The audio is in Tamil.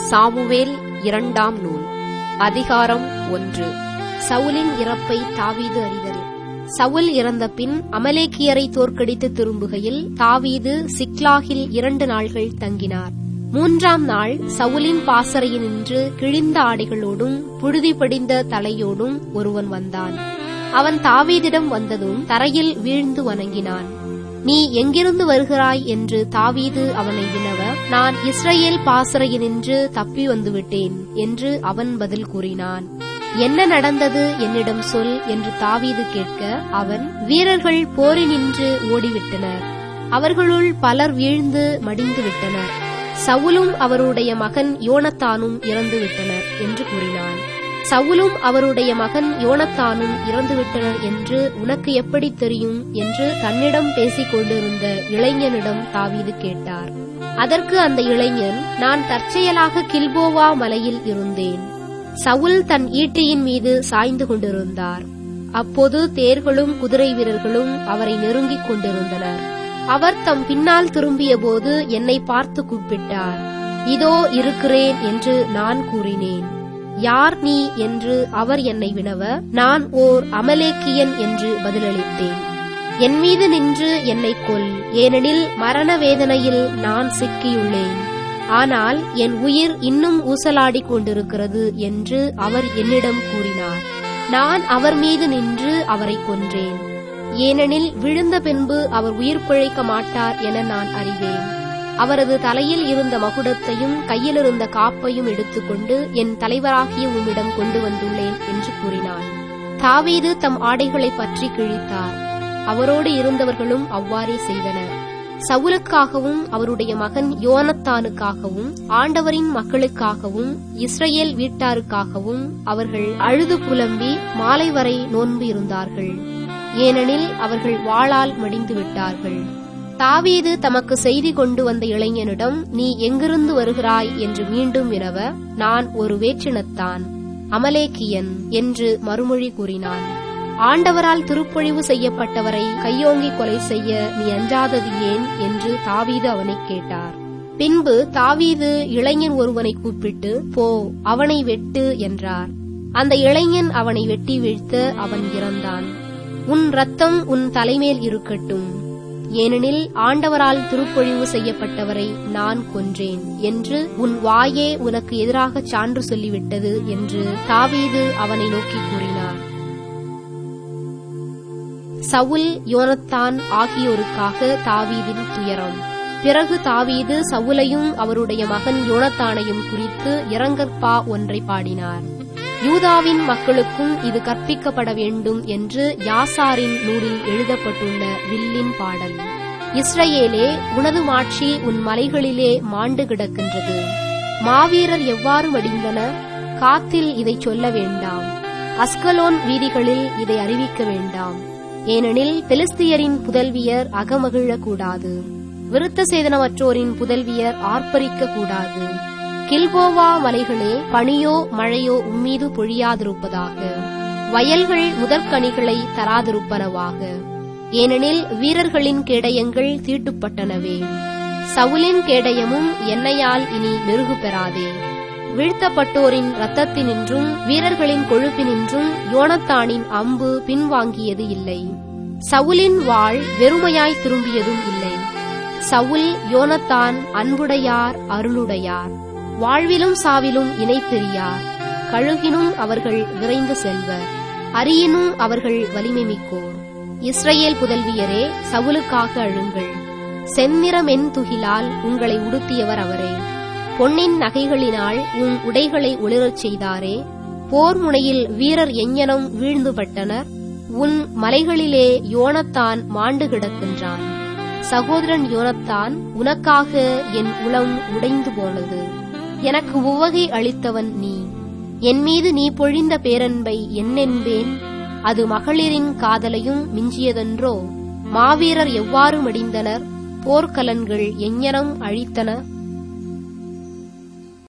சாமுவேல் இரண்டாம் நூல் அதிகாரம் ஒன்று சவுலின் இறப்பை தாவீது அறிதல் சவுல் இறந்த பின் அமலேக்கியரை தோற்கடித்து திரும்புகையில் தாவீது சிக்லாகில் இரண்டு நாள்கள் தங்கினார் மூன்றாம் நாள் சவுலின் பாசறையினின்று கிழிந்த ஆடைகளோடும் புழுதி படிந்த தலையோடும் ஒருவன் வந்தான் அவன் தாவீதிடம் வந்ததும் தரையில் வீழ்ந்து வணங்கினான் நீ எங்கிருந்து வருகிறாய் என்று தாவீது அவனை வினவ நான் இஸ்ரேல் பாசறையினின்று தப்பி வந்துவிட்டேன் என்று அவன் பதில் கூறினான் என்ன நடந்தது என்னிடம் சொல் என்று தாவீது கேட்க அவன் வீரர்கள் போரினின்று ஓடிவிட்டனர் அவர்களுள் பலர் வீழ்ந்து மடிந்து விட்டனர் சவுலும் அவருடைய மகன் யோனத்தானும் இறந்து விட்டனர் என்று கூறினான் சவுலும் அவருடைய மகன் யோனத்தானும் இறந்துவிட்டனர் என்று உனக்கு எப்படி தெரியும் என்று தன்னிடம் பேசிக் கொண்டிருந்த இளைஞனிடம் தாவீது கேட்டார் அதற்கு அந்த இளைஞன் நான் தற்செயலாக கில்போவா மலையில் இருந்தேன் சவுல் தன் ஈட்டியின் மீது சாய்ந்து கொண்டிருந்தார் அப்போது தேர்களும் குதிரை வீரர்களும் அவரை நெருங்கிக் கொண்டிருந்தனர் அவர் தம் பின்னால் திரும்பியபோது என்னை பார்த்து கூப்பிட்டார் இதோ இருக்கிறேன் என்று நான் கூறினேன் யார் நீ என்று அவர் என்னை வினவ நான் ஓர் அமலேக்கியன் என்று பதிலளித்தேன் என் மீது நின்று என்னை கொல் ஏனெனில் மரண வேதனையில் நான் சிக்கியுள்ளேன் ஆனால் என் உயிர் இன்னும் ஊசலாடிக் கொண்டிருக்கிறது என்று அவர் என்னிடம் கூறினார் நான் அவர் மீது நின்று அவரை கொன்றேன் ஏனெனில் விழுந்த பின்பு அவர் உயிர் பிழைக்க மாட்டார் என நான் அறிவேன் அவரது தலையில் இருந்த மகுடத்தையும் கையில் இருந்த காப்பையும் எடுத்துக்கொண்டு என் தலைவராகிய உம்மிடம் கொண்டு வந்துள்ளேன் என்று கூறினான் தாவீது தம் ஆடைகளை பற்றி கிழித்தார் அவரோடு இருந்தவர்களும் அவ்வாறே செய்தனர் சவுலுக்காகவும் அவருடைய மகன் யோனத்தானுக்காகவும் ஆண்டவரின் மக்களுக்காகவும் இஸ்ரேல் வீட்டாருக்காகவும் அவர்கள் அழுது புலம்பி மாலை வரை நோன்பு இருந்தார்கள் ஏனெனில் அவர்கள் வாளால் மடிந்து விட்டார்கள் தாவீது தமக்கு செய்தி கொண்டு வந்த இளைஞனிடம் நீ எங்கிருந்து வருகிறாய் என்று மீண்டும் வினவ நான் ஒரு வேற்றினத்தான் அமலேக்கியன் என்று மறுமொழி கூறினான் ஆண்டவரால் திருப்பொழிவு செய்யப்பட்டவரை கையோங்கி கொலை செய்ய நீ அஞ்சாதது ஏன் என்று தாவீது அவனை கேட்டார் பின்பு தாவீது இளைஞன் ஒருவனை கூப்பிட்டு போ அவனை வெட்டு என்றார் அந்த இளைஞன் அவனை வெட்டி வீழ்த்த அவன் இறந்தான் உன் ரத்தம் உன் தலைமேல் இருக்கட்டும் ஏனெனில் ஆண்டவரால் திருப்பொழிவு செய்யப்பட்டவரை நான் கொன்றேன் என்று உன் வாயே உனக்கு எதிராக சான்று சொல்லிவிட்டது என்று தாவீது அவனை நோக்கி கூறினார் சவுல் யோனத்தான் ஆகியோருக்காக தாவீதின் துயரம் பிறகு தாவீது சவுலையும் அவருடைய மகன் யோனத்தானையும் குறித்து இரங்கற்பா ஒன்றை பாடினார் யூதாவின் மக்களுக்கும் இது கற்பிக்கப்பட வேண்டும் என்று யாசாரின் நூலில் எழுதப்பட்டுள்ள வில்லின் பாடல் இஸ்ரவேலே உனது மாட்சி உன் மலைகளிலே மாண்டு கிடக்கின்றது மாவீரர் எவ்வாறு மடிந்தனர் காத்தில் இதை சொல்ல வேண்டாம் அஸ்கலோன் வீதிகளில் இதை அறிவிக்க வேண்டாம் ஏனெனில் பெலிஸ்தியரின் புதல்வியர் அகமகிழக் கூடாது விருத்த சேதனமற்றோரின் புதல்வியர் ஆர்ப்பரிக்க கூடாது கில்போவா மலைகளே பனியோ மழையோ உம்மீது பொழியாதிருப்பதாக வயல்கள் முதற்கனிகளை தராதிருப்பனவாக ஏனெனில் வீரர்களின் கேடயங்கள் தீட்டுப்பட்டனவே சவுலின் கேடயமும் எண்ணெயால் இனி மெருகு பெறாதே வீழ்த்தப்பட்டோரின் இரத்தத்தினின்றும் வீரர்களின் கொழுப்பினின்றும் யோனத்தானின் அம்பு பின்வாங்கியது இல்லை சவுலின் வாழ் வெறுமையாய் திரும்பியதும் இல்லை சவுல் யோனத்தான் அன்புடையார் அருளுடையார் வாழ்விலும் சாவிலும் இணை பெரியார் கழுகினும் அவர்கள் விரைந்து செல்வர் அரியினும் அவர்கள் வலிமை மிக்கோர் இஸ்ரேல் புதல்வியரே சவுலுக்காக அழுங்கள் செந்நிற மென் துகிலால் உங்களை உடுத்தியவர் அவரே பொன்னின் நகைகளினால் உன் உடைகளை ஒளிரச் செய்தாரே போர் முனையில் வீரர் எஞ்ஞனம் வீழ்ந்துபட்டனர் உன் மலைகளிலே யோனத்தான் மாண்டு கிடக்கின்றான் சகோதரன் யோனத்தான் உனக்காக என் உளம் உடைந்து போனது எனக்கு உவகை அளித்தவன் நீ என் மீது நீ பொழிந்த பேரன்பை என்னென்பேன் அது மகளிரின் காதலையும் மிஞ்சியதென்றோ மாவீரர் எவ்வாறு மடிந்தனர் போர்க்கலன்கள் எஞ்ஞனம் அழித்தன